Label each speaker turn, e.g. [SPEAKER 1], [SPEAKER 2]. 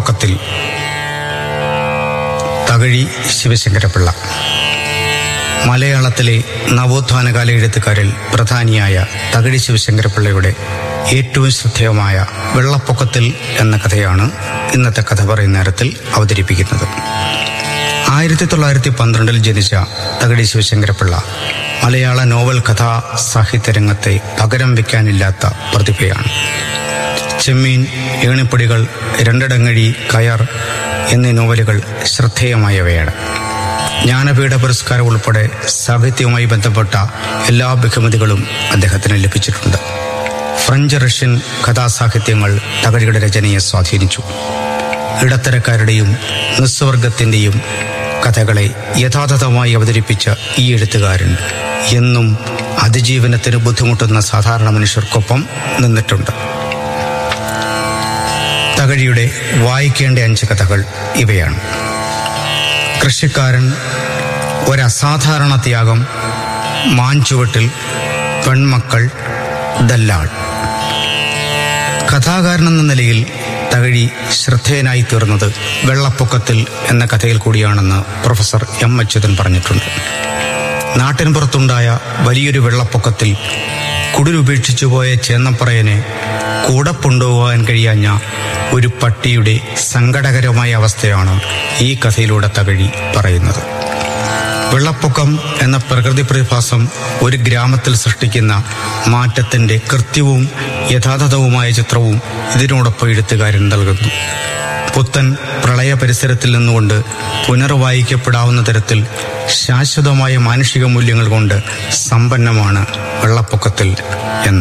[SPEAKER 1] വെള്ളപ്പൊക്കത്തിൽ തകഴി ശിവശങ്കരപിള്ള മലയാളത്തിലെ നവോത്ഥാനകാല എഴുത്തുകാരിൽ പ്രധാനിയായ തകഴി ശിവശങ്കരപിള്ളയുടെ ഏറ്റവും ശ്രദ്ധേയമായ വെള്ളപ്പൊക്കത്തിൽ എന്ന കഥയാണ് ഇന്നത്തെ കഥ പറയുന്ന നേരത്തിൽ അവതരിപ്പിക്കുന്നത് ആയിരത്തി തൊള്ളായിരത്തി പന്ത്രണ്ടിൽ ജനിച്ച തകഴി ശിവശങ്കരപിള്ള മലയാള നോവൽ കഥാ സാഹിത്യ രംഗത്തെ പകരം വയ്ക്കാനില്ലാത്ത പ്രതിഭയാണ് ചെമ്മീൻ ഏണിപ്പടികൾ രണ്ടിടങ്ങഴി കയർ എന്നീ നോവലുകൾ ശ്രദ്ധേയമായവയാണ് ജ്ഞാനപീഠ പുരസ്കാരം ഉൾപ്പെടെ സാഹിത്യവുമായി ബന്ധപ്പെട്ട എല്ലാ ബഹുമതികളും അദ്ദേഹത്തിന് ലഭിച്ചിട്ടുണ്ട് ഫ്രഞ്ച് റഷ്യൻ കഥാസാഹിത്യങ്ങൾ തകഴിയുടെ രചനയെ സ്വാധീനിച്ചു ഇടത്തരക്കാരുടെയും നിസ്വർഗത്തിൻ്റെയും കഥകളെ യഥാതഥമായി അവതരിപ്പിച്ച ഈ എഴുത്തുകാരൻ എന്നും അതിജീവനത്തിന് ബുദ്ധിമുട്ടുന്ന സാധാരണ മനുഷ്യർക്കൊപ്പം നിന്നിട്ടുണ്ട് തകഴിയുടെ വായിക്കേണ്ട അഞ്ച് കഥകൾ ഇവയാണ് കൃഷിക്കാരൻ ഒരസാധാരണ ത്യാഗം മാഞ്ചുവട്ടിൽ പെൺമക്കൾ ദല്ലാൾ കഥാകാരൻ എന്ന നിലയിൽ തകഴി ശ്രദ്ധേയനായി തീർന്നത് വെള്ളപ്പൊക്കത്തിൽ എന്ന കഥയിൽ കൂടിയാണെന്ന് പ്രൊഫസർ എം അച്യുതൻ പറഞ്ഞിട്ടുണ്ട് നാട്ടിൻപുറത്തുണ്ടായ വലിയൊരു വെള്ളപ്പൊക്കത്തിൽ കുടിലുപേക്ഷിച്ചു പോയ ചേന്നപ്പറയനെ കൂടെ കൊണ്ടുപോകാൻ കഴിയാഞ്ഞ ഒരു പട്ടിയുടെ സങ്കടകരമായ അവസ്ഥയാണ് ഈ കഥയിലൂടെ തകഴി പറയുന്നത് വെള്ളപ്പൊക്കം എന്ന പ്രകൃതി പ്രതിഭാസം ഒരു ഗ്രാമത്തിൽ സൃഷ്ടിക്കുന്ന മാറ്റത്തിന്റെ കൃത്യവും യഥാതഥവുമായ ചിത്രവും ഇതിനോടൊപ്പം എഴുത്തുകാരൻ നൽകുന്നു പുത്തൻ പ്രളയ പരിസരത്തിൽ നിന്നുകൊണ്ട് പുനർവായിക്കപ്പെടാവുന്ന തരത്തിൽ ശാശ്വതമായ മാനുഷിക മൂല്യങ്ങൾ കൊണ്ട് സമ്പന്നമാണ് വെള്ളപ്പൊക്കത്തിൽ എന്ന്